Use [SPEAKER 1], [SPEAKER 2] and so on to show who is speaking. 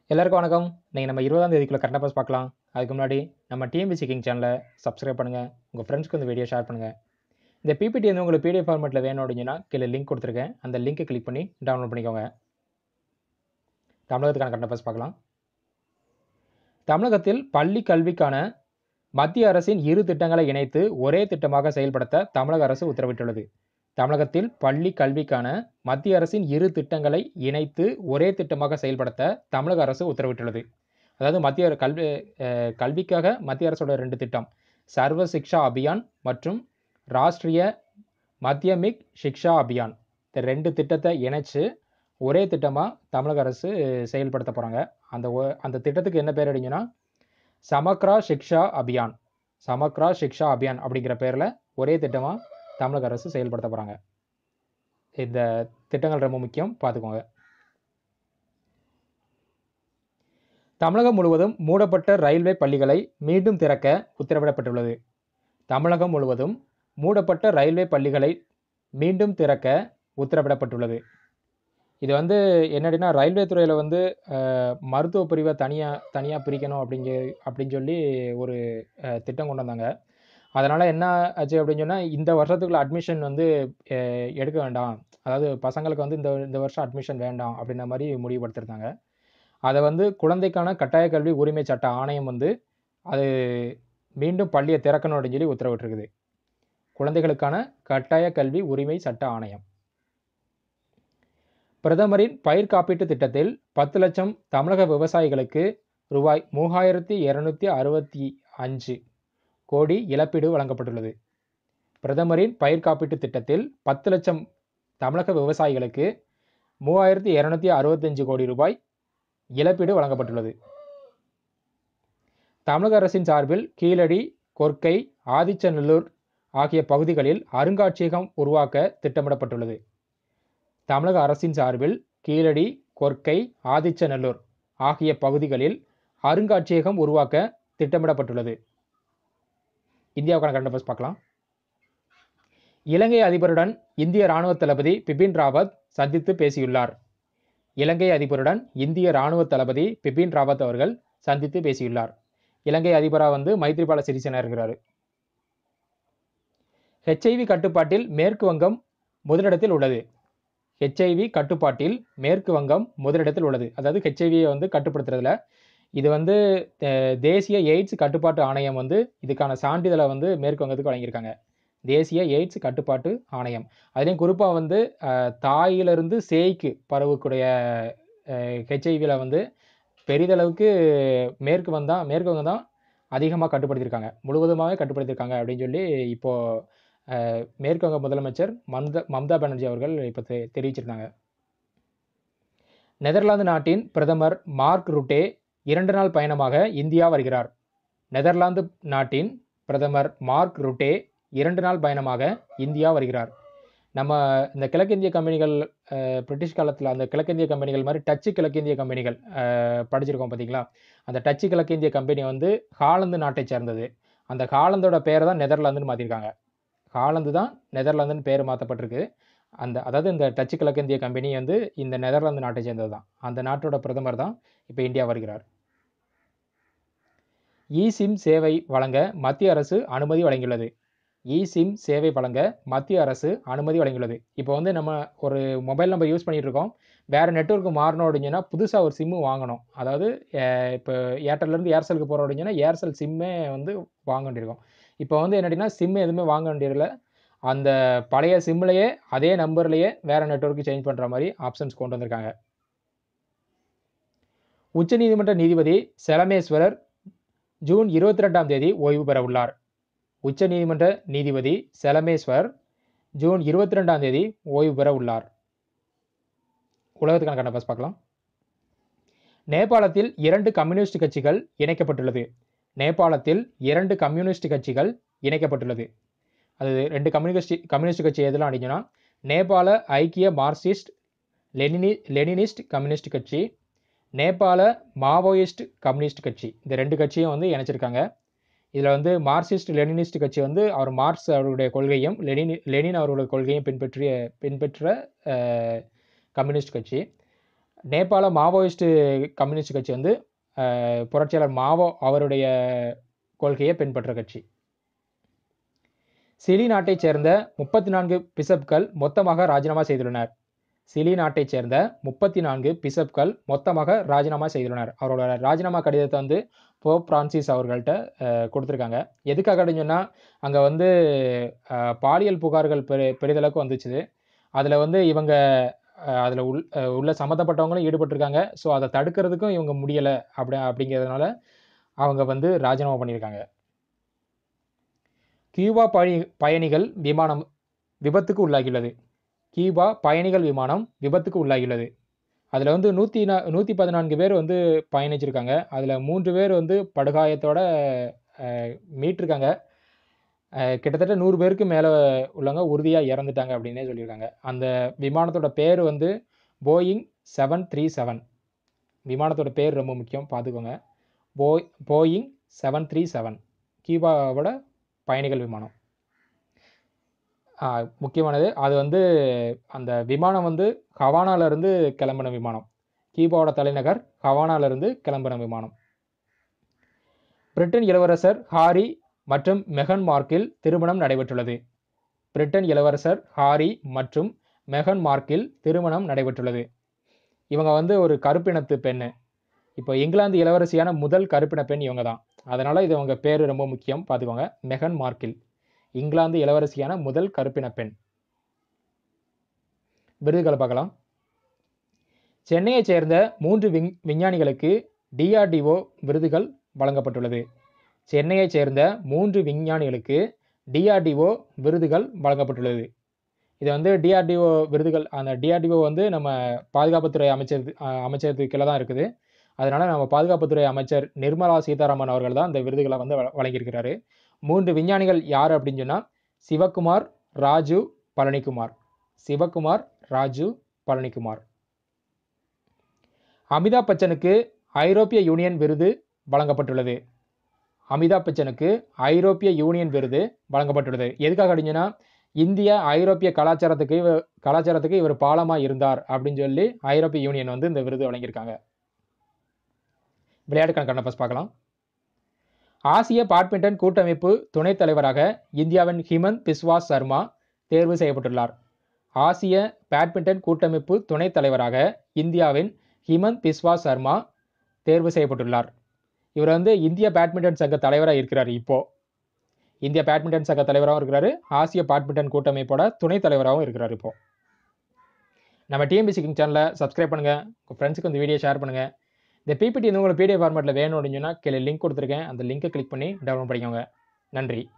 [SPEAKER 1] எல்லாருக்கும் வணக்கம் நீங்கள் நம்ம இருபதாம் தேதிக்குள்ள கரண்ட் அஃபேர்ஸ் பார்க்கலாம் அதுக்கு முன்னாடி நம்ம டிஎம்பிசி கிங் சேனலை சப்ஸ்கிரைப் பண்ணுங்கள் உங்கள் ஃப்ரெண்ட்ஸ்க்கு இந்த வீடியோ ஷேர் பண்ணுங்கள் இந்த பிபிடி வந்து உங்களுக்கு பிடிஎஃப் ஃபார்மெட்டில் வேணும் அப்படின்னா கீழே லிங்க் கொடுத்துருக்கேன் அந்த லிங்கை கிளிக் பண்ணி டவுன்லோட் பண்ணிக்கோங்க தமிழகத்துக்கான கரண்ட் அஃபேர்ஸ் பார்க்கலாம் தமிழகத்தில் பள்ளி கல்விக்கான மத்திய அரசின் இரு திட்டங்களை இணைத்து ஒரே திட்டமாக செயல்படுத்த தமிழக அரசு உத்தரவிட்டுள்ளது தமிழகத்தில் பள்ளி கல்விக்கான மத்திய அரசின் இரு திட்டங்களை இணைத்து ஒரே திட்டமாக செயல்படுத்த தமிழக அரசு உத்தரவிட்டுள்ளது அதாவது மத்திய கல்வி அஹ், கல்விக்காக மத்திய அரசோட ரெண்டு திட்டம் சர்வ சிக்ஷா அபியான் மற்றும் ராஷ்ட்ரிய மத்தியமிக் சிக்ஷா அபியான் இந்த ரெண்டு திட்டத்தை இணைச்சு ஒரே திட்டமாக தமிழக அரசு செயல்படுத்த போகிறாங்க அந்த ஒ- அந்த திட்டத்துக்கு என்ன பேர் அடிங்கன்னா சமக்ரா சிக்ஷா அபியான் சமக்ரா சிக்ஷா அபியான் அப்படிங்கிற பேரில் ஒரே திட்டமாக தமிழக அரசு செயல்படுத்த போகிறாங்க இந்த திட்டங்கள் ரொம்ப முக்கியம் பார்த்துக்கோங்க தமிழகம் முழுவதும் மூடப்பட்ட ரயில்வே பள்ளிகளை மீண்டும் திறக்க உத்தரவிடப்பட்டுள்ளது தமிழகம் முழுவதும் மூடப்பட்ட ரயில்வே பள்ளிகளை மீண்டும் திறக்க உத்தரவிடப்பட்டுள்ளது இது வந்து என்னடின்னா ரயில்வே துறையில் வந்து அஹ், மருத்துவ பிரிவை தனியாக தனியாக பிரிக்கணும் அப்படிங்க அப்படின்னு சொல்லி ஒரு அஹ், திட்டம் கொண்டு வந்தாங்க அதனால் என்ன ஆச்சு அப்படின்னு சொன்னால் இந்த வருஷத்துக்குள்ள அட்மிஷன் வந்து அஹ், எடுக்க வேண்டாம் அதாவது பசங்களுக்கு வந்து இந்த இந்த வருஷம் அட்மிஷன் வேண்டாம் அப்படின்ற மாதிரி முடிவுபடுத்திருந்தாங்க அதை வந்து குழந்தைக்கான கட்டாய கல்வி உரிமை சட்ட ஆணையம் வந்து அது மீண்டும் பள்ளியை திறக்கணும் அப்படின்னு சொல்லி உத்தரவிட்டிருக்குது குழந்தைகளுக்கான கட்டாய கல்வி உரிமை சட்ட ஆணையம் பிரதமரின் பயிர் காப்பீட்டு திட்டத்தில் பத்து லட்சம் தமிழக விவசாயிகளுக்கு ரூபாய் மூவாயிரத்தி இரநூத்தி அறுபத்தி அஞ்சு கோடி இழப்பீடு வழங்கப்பட்டுள்ளது பிரதமரின் பயிர் காப்பீட்டு திட்டத்தில் பத்து லட்சம் தமிழக விவசாயிகளுக்கு மூவாயிரத்தி இரநூத்தி அறுபத்தஞ்சு கோடி ரூபாய் இழப்பீடு வழங்கப்பட்டுள்ளது தமிழக அரசின் சார்பில் கீழடி கொர்க்கை ஆதிச்சநல்லூர் ஆகிய பகுதிகளில் அருங்காட்சியகம் உருவாக்க திட்டமிடப்பட்டுள்ளது தமிழக அரசின் சார்பில் கீழடி கொர்க்கை ஆதிச்சநல்லூர் ஆகிய பகுதிகளில் அருங்காட்சியகம் உருவாக்க திட்டமிடப்பட்டுள்ளது இந்தியாவுக்கான கரண்ட் அஃபேர்ஸ் பார்க்கலாம் இலங்கை அதிபருடன் இந்திய ராணுவ தளபதி பிபின் ராவத் சந்தித்து பேசியுள்ளார் இலங்கை அதிபருடன் இந்திய ராணுவ தளபதி பிபின் ராவத் அவர்கள் சந்தித்து பேசியுள்ளார் இலங்கை அதிபராக வந்து மைத்ரிபால சிறிசேனா இருக்கிறாரு ஹெச்ஐவி கட்டுப்பாட்டில் மேற்கு வங்கம் முதலிடத்தில் உள்ளது ஹெச்ஐவி கட்டுப்பாட்டில் மேற்கு வங்கம் முதலிடத்தில் உள்ளது அதாவது ஹெச்ஐவியை வந்து கட்டுப்படுத்துறதுல இது வந்து அஹ், தேசிய எய்ட்ஸ் கட்டுப்பாட்டு ஆணையம் வந்து இதுக்கான சான்றிதழை வந்து மேற்கு வங்கத்துக்கு வழங்கியிருக்காங்க தேசிய எய்ட்ஸ் கட்டுப்பாட்டு ஆணையம் அதுலேயும் குறிப்பாக வந்து அஹ், தாயிலிருந்து சேய்க்கு பரவக்கூடிய ஹெச்ஐவியில் வந்து பெரிதளவுக்கு மேற்கு வந்தால் மேற்கு வங்கம் தான் அதிகமாக கட்டுப்படுத்தியிருக்காங்க முழுவதுமாகவே கட்டுப்படுத்தியிருக்காங்க அப்படின்னு சொல்லி இப்போது அஹ், மேற்கு வங்க முதலமைச்சர் மம்தா மம்தா பானர்ஜி அவர்கள் இப்போ தெ தெரிவிச்சிருந்தாங்க நெதர்லாந்து நாட்டின் பிரதமர் மார்க் ருட்டே இரண்டு நாள் பயணமாக இந்தியா வருகிறார் நெதர்லாந்து நாட்டின் பிரதமர் மார்க் ருட்டே இரண்டு நாள் பயணமாக இந்தியா வருகிறார் நம்ம இந்த கிழக்கிந்திய கம்பெனிகள் அஹ், பிரிட்டிஷ் காலத்தில் அந்த கிழக்கிந்திய கம்பெனிகள் மாதிரி டச்சு கிழக்கிந்திய கம்பெனிகள் அஹ், படிச்சிருக்கோம் பார்த்தீங்களா அந்த டச்சு கிழக்கிந்திய கம்பெனி வந்து ஹாலந்து நாட்டை சேர்ந்தது அந்த ஹாலந்தோட பேரை தான் நெதர்லாந்துன்னு மாற்றிருக்காங்க ஹாலந்து தான் நெதர்லாந்துன்னு பேர் மாற்றப்பட்டிருக்கு அந்த அதாவது இந்த டச்சு கிழக்கிந்திய கம்பெனி வந்து இந்த நெதர்லாந்து நாட்டை சேர்ந்தது தான் அந்த நாட்டோட பிரதமர் தான் இப்போ இந்தியா வருகிறார் இ சிம் சேவை வழங்க மத்திய அரசு அனுமதி வழங்கியுள்ளது இ சிம் சேவை வழங்க மத்திய அரசு அனுமதி வழங்கியுள்ளது இப்போ வந்து நம்ம ஒரு மொபைல் நம்பர் யூஸ் பண்ணிட்டு இருக்கோம் வேறு நெட்வொர்க்கு மாறணும் அப்படின்னா புதுசாக ஒரு சிம்மு வாங்கணும் அதாவது அஹ், இப்போ ஏர்டெல்லேருந்து ஏர்செலுக்கு போகிறோம் அப்படின்னா ஏர்செல் சிம்மே வந்து வாங்க வேண்டியிருக்கும் இப்போ வந்து என்னடின்னா சிம் எதுவுமே வாங்க வேண்டியதில்லை அந்த பழைய சிம்லேயே அதே நம்பர்லேயே வேறு நெட்வொர்க்கு சேஞ்ச் பண்ணுற மாதிரி ஆப்ஷன்ஸ் கொண்டு வந்திருக்காங்க உச்சநீதிமன்ற நீதிபதி செலமேஸ்வரர் ஜூன் இருபத்தி ரெண்டாம் தேதி ஓய்வு பெற உள்ளார் உச்சநீதிமன்ற நீதிபதி செலமேஸ்வர் ஜூன் இருபத்தி ரெண்டாம் தேதி ஓய்வு பெற உள்ளார் உலகத்துக்கான கண்டபஸ் பார்க்கலாம் நேபாளத்தில் இரண்டு கம்யூனிஸ்ட் கட்சிகள் இணைக்கப்பட்டுள்ளது நேபாளத்தில் இரண்டு கம்யூனிஸ்ட் கட்சிகள் இணைக்கப்பட்டுள்ளது அது ரெண்டு கம்யூனிஸ்ட் கம்யூனிஸ்ட் கட்சி எதெல்லாம் அடிங்கன்னா நேபாள ஐக்கிய மார்க்சிஸ்ட் லெனினி லெனினிஸ்ட் கம்யூனிஸ்ட் கட்சி நேபாள மாவோயிஸ்ட் கம்யூனிஸ்ட் கட்சி இந்த ரெண்டு கட்சியும் வந்து இணைச்சிருக்காங்க இதில் வந்து மார்க்சிஸ்ட் லெனினிஸ்ட் கட்சி வந்து அவர் மார்க்ஸ் அவருடைய கொள்கையும் லெனின் லெனின் அவர்களுடைய கொள்கையும் பின்பற்றிய பின்பற்ற அஹ், கம்யூனிஸ்ட் கட்சி நேபாள மாவோயிஸ்ட் கம்யூனிஸ்ட் கட்சி வந்து அஹ், புரட்சியாளர் மாவோ அவருடைய கொள்கையை பின்பற்ற கட்சி சிலி நாட்டைச் சேர்ந்த முப்பத்தி நான்கு பிசப்கள் மொத்தமாக ராஜினாமா செய்துள்ளனர் சிலி நாட்டைச் சேர்ந்த முப்பத்தி நான்கு பிசப்கள் மொத்தமாக ராஜினாமா செய்துள்ளனர் அவரோட ராஜினாமா கடிதத்தை வந்து போப் பிரான்சிஸ் அவர்கள்ட்ட அஹ், கொடுத்திருக்காங்க எதுக்காக அப்படின்னு சொன்னா அங்கே வந்து அஹ், பாலியல் புகார்கள் பெரு பெரிதளவுக்கு வந்துச்சு அதில் வந்து இவங்க அதில் உள் அஹ், உள்ள சம்மந்தப்பட்டவங்களும் ஈடுபட்டிருக்காங்க ஸோ அதை தடுக்கிறதுக்கும் இவங்க முடியலை அப்படி அப்படிங்கிறதுனால அவங்க வந்து ராஜினாமா பண்ணியிருக்காங்க கியூபா பயணி பயணிகள் விமானம் விபத்துக்கு உள்ளாகியுள்ளது கியூபா பயணிகள் விமானம் விபத்துக்கு உள்ளாகியுள்ளது அதில் வந்து நூற்றி நா நூற்றி பதினான்கு பேர் வந்து பயணிச்சிருக்காங்க அதில் மூன்று பேர் வந்து படுகாயத்தோட அஹ், மீட்டிருக்காங்க அஹ், கிட்டத்தட்ட நூறு பேருக்கு மேலே உள்ளவங்க உறுதியாக இறந்துட்டாங்க அப்படின்னே சொல்லியிருக்காங்க அந்த விமானத்தோட பேர் வந்து போயிங் செவன் த்ரீ செவன் விமானத்தோட பேர் ரொம்ப முக்கியம் பார்த்துக்கோங்க போய் போயிங் செவன் த்ரீ செவன் கியூபாவோட பயணிகள் விமானம் ஆ, முக்கியமானது அது வந்து அந்த விமானம் வந்து ஹவானால இருந்து கிளம்பின விமானம் கியூபாவோட தலைநகர் ஹவானால இருந்து கிளம்பின விமானம் பிரிட்டன் இளவரசர் ஹாரி மற்றும் மெகன் மார்க்கில் திருமணம் நடைபெற்றுள்ளது பிரிட்டன் இளவரசர் ஹாரி மற்றும் மெகன் மார்க்கில் திருமணம் நடைபெற்றுள்ளது இவங்க வந்து ஒரு கருப்பினத்து பெண்ணு இப்போ இங்கிலாந்து இளவரசியான முதல் கருப்பின பெண் இவங்க தான் அதனால இது அவங்க பேர் ரொம்ப முக்கியம் பார்த்துக்கோங்க மெகன் மார்க்கில் இங்கிலாந்து இளவரசியான முதல் கருப்பின பெண் விருதுகளை பார்க்கலாம் சென்னையைச் சேர்ந்த மூன்று விஞ் விஞ்ஞானிகளுக்கு டிஆர்டிஓ விருதுகள் வழங்கப்பட்டுள்ளது சென்னையைச் சேர்ந்த மூன்று விஞ்ஞானிகளுக்கு டிஆர்டிஓ விருதுகள் வழங்கப்பட்டுள்ளது இது வந்து டிஆர்டிஓ விருதுகள் அந்த டிஆர்டிஓ வந்து நம்ம பாதுகாப்புத்துறை அமைச்சர் அஹ், அமைச்சரத்துக்கு கீழே தான் இருக்குது அதனால நம்ம பாதுகாப்புத்துறை அமைச்சர் நிர்மலா சீதாராமன் அவர்கள் தான் இந்த விருதுகளை வந்து வழ- வழங்கியிருக்கிறாரு மூன்று விஞ்ஞானிகள் யார் அப்படின்னு சொன்னால் சிவகுமார் ராஜு பழனிக்குமார் சிவகுமார் ராஜு பழனிக்குமார் அமிதாப் பச்சனுக்கு ஐரோப்பிய யூனியன் விருது வழங்கப்பட்டுள்ளது அமிதாப் பச்சனுக்கு ஐரோப்பிய யூனியன் விருது வழங்கப்பட்டுள்ளது எதுக்காக அப்படின்னா இந்திய ஐரோப்பிய கலாச்சாரத்துக்கு இவ- கலாச்சாரத்துக்கு இவர் பாலமாக இருந்தார் அப்படின்னு சொல்லி ஐரோப்பிய யூனியன் வந்து இந்த விருது வழங்கியிருக்காங்க விளையாட்டுக்கான கண்ணப்பஸ் பார்க்கலாம் ஆசிய பேட்மிண்டன் கூட்டமைப்பு துணைத் தலைவராக இந்தியாவின் ஹிமந்த் பிஸ்வாஸ் சர்மா தேர்வு செய்யப்பட்டுள்ளார் ஆசிய பேட்மிண்டன் கூட்டமைப்பு துணைத் தலைவராக இந்தியாவின் ஹிமந்த் பிஸ்வாஸ் சர்மா தேர்வு செய்யப்பட்டுள்ளார் இவர் வந்து இந்திய பேட்மிண்டன் சங்க தலைவராக இருக்கிறார் இப்போ இந்திய பேட்மிண்டன் சங்க தலைவராகவும் இருக்கிறாரு ஆசிய பேட்மிண்டன் கூட்டமைப்போட துணைத் தலைவராகவும் இருக்கிறார் இப்போ நம்ம டிஎம்பிசி கிங் சேனலை சப்ஸ்கிரைப் பண்ணுங்க உங்கள் ஃப்ரெண்ட்ஸுக்கு இந்த வீடியோ ஷேர் பண்ணுங்க இந்த பிபிடி வந்து உங்களுக்கு பிடிஎஃப் ஃபார்மேட்டில் வேணும் அப்படின்னு சொன்னால் கீழே லிங்க் கொடுத்துருக்கேன் அந்த லிங்கை கிளிக் பண்ணி டவுன்லோட் பண்ணிக்கோங்க நன்றி